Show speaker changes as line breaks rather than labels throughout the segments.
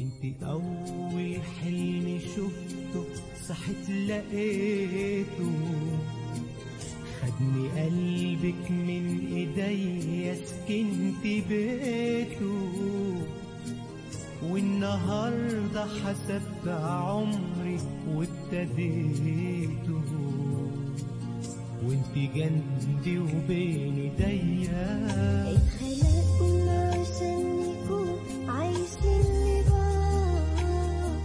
انت اول حلم شفته صحت لقيته خدني قلبك من ايديا سكنت بيته والنهارده حسبت عمري وابتديته وانت جنبي وبين ايديا
اتخلقنا عشان نكون عايشين لبعض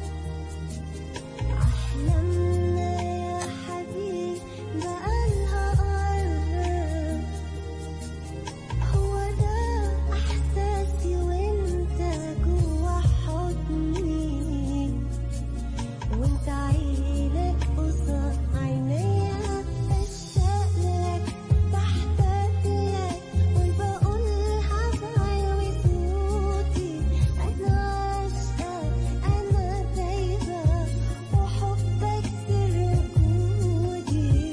أحلامنا يا حبيبي بقالها قرب هو ده إحساسي وأنت جوا حضني وأنت عينك قصاد عينيا بشتاق لك بحتاج لك وبقولها بعلوي صوتي أنا عاشقة أنا دايبة وحبك سر وجودي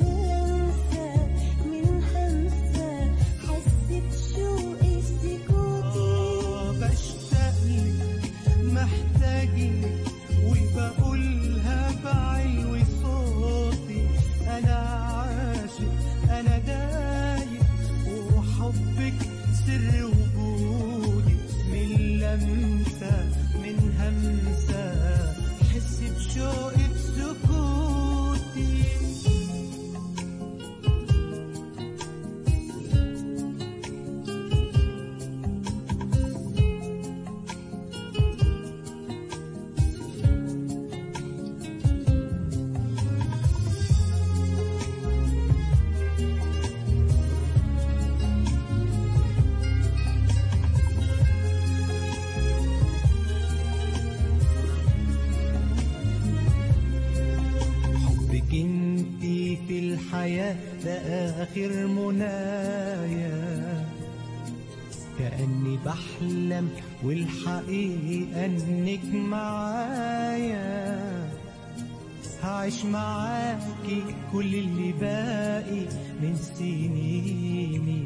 من لمسة من همسة حسيت بشوقي سكوتي
بشتاقلك محتاجلك وبقولها بعلو صوتي انا عاشق انا دايب وحبك سر وجودي من لمسة من همسة حس بشوقي بسكوتي حبك انتي في الحياة ده آخر منايا كأني بحلم والحقيقة انك معايا هعيش معاكي كل اللي باقي من سنيني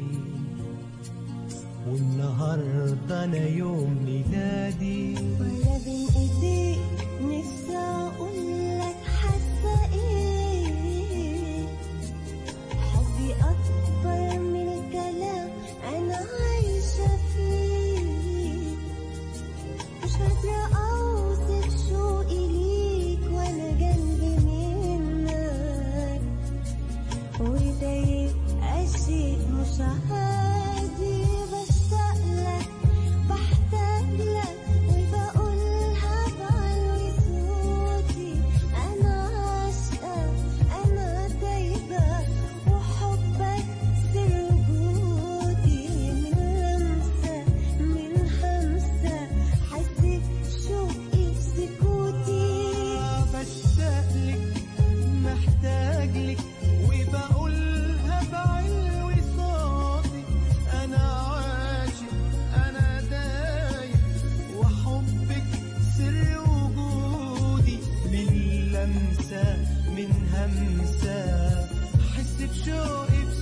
والنهاردة أنا يوم ميلادي
ولا بين ايديك نفسي اقولك حاسه ايه حبي اكبر من الكلام انا عايشه فيه مش قادره اوصف شوقي ليك وانا جنبي منك وده يبقى شيء مش عادي بشتاق لك بحتاج لك وبقولها بعلوي صوتي أنا عاشقة أنا دايبة وحبك سر وجودي من لمسة من همسة حسيت شوقي سكوتي
بشتاقلك محتاجلك وبقولها بعلو صوتي انا عاشق انا دايب وحبك سر وجودي من لمسة من همسة حس بشوقي